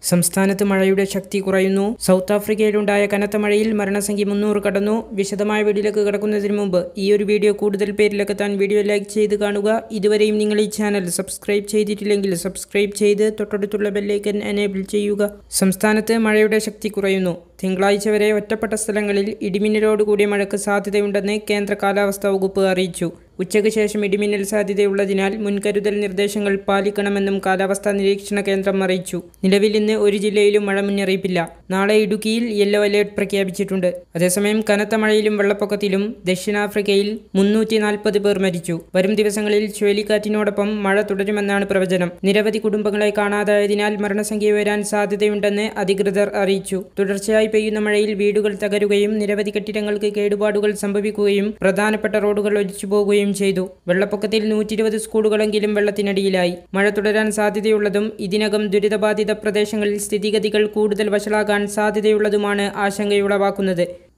സംസ്ഥാനത്ത് മഴയുടെ ശക്തി കുറയുന്നു സൗത്ത് ആഫ്രിക്കയിലുണ്ടായ കനത്ത മഴയിൽ മരണസംഖ്യ മുന്നൂറ് കടന്നു വിശദമായ വീഡിയോയിലേക്ക് കടക്കുന്നതിന് മുമ്പ് ഈ ഒരു വീഡിയോ കൂടുതൽ പേരിലെത്താൻ വീഡിയോ ലൈക്ക് ചെയ്ത് കാണുക ഇതുവരെയും നിങ്ങൾ ഈ ചാനൽ സബ്സ്ക്രൈബ് ചെയ്തിട്ടില്ലെങ്കിൽ സബ്സ്ക്രൈബ് ചെയ്ത് തൊട്ടടുത്തുള്ള ബെല്ലൈക്കൻ എനേബിൾ ചെയ്യുക സംസ്ഥാനത്ത് മഴയുടെ ശക്തി കുറയുന്നു തിങ്കളാഴ്ച വരെ ഒറ്റപ്പെട്ട സ്ഥലങ്ങളിൽ ഇടിമിന്നലോടുകൂടിയ മഴയ്ക്ക് സാധ്യതയുണ്ടെന്ന് കേന്ദ്ര കാലാവസ്ഥാ വകുപ്പ് അറിയിച്ചു ഉച്ചയ്ക്ക് ശേഷം ഇടിമിന്നൽ സാധ്യതയുള്ളതിനാൽ മുൻകരുതൽ നിർദ്ദേശങ്ങൾ പാലിക്കണമെന്നും കാലാവസ്ഥാ നിരീക്ഷണ കേന്ദ്രം അറിയിച്ചു നിലവിൽ ഇന്ന് ഒരു ജില്ലയിലും മഴ മുന്നറിയിപ്പില്ല നാളെ ഇടുക്കിയിൽ യെല്ലോ അലേർട്ട് പ്രഖ്യാപിച്ചിട്ടുണ്ട് അതേസമയം കനത്ത മഴയിലും വെള്ളപ്പൊക്കത്തിലും ദക്ഷിണാഫ്രിക്കയിൽ മുന്നൂറ്റി നാൽപ്പത് പേർ മരിച്ചു വരും ദിവസങ്ങളിൽ ചുഴലിക്കാറ്റിനോടൊപ്പം മഴ തുടരുമെന്നാണ് പ്രവചനം നിരവധി കുടുംബങ്ങളെ കാണാതായതിനാൽ മരണസംഖ്യ ഉയരാൻ സാധ്യതയുണ്ടെന്ന് അധികൃതർ അറിയിച്ചു തുടർച്ചയായി പെയ്യുന്ന മഴയിൽ വീടുകൾ തകരുകയും നിരവധി കെട്ടിടങ്ങൾക്ക് കേടുപാടുകൾ സംഭവിക്കുകയും പ്രധാനപ്പെട്ട റോഡുകൾ ഒലിച്ചു പോകുകയും ചെയ്തു വെള്ളപ്പൊക്കത്തിൽ നൂറ്റി ഇരുപത് സ്കൂളുകളെങ്കിലും വെള്ളത്തിനടിയിലായി മഴ തുടരാൻ സാധ്യതയുള്ളതും ഇതിനകം ദുരിതബാധിത പ്രദേശങ്ങളിൽ സ്ഥിതിഗതികൾ കൂടുതൽ വഷളാകാൻ സാധ്യതയുള്ളതുമാണ് ആശങ്കയുളവാക്കുന്നത്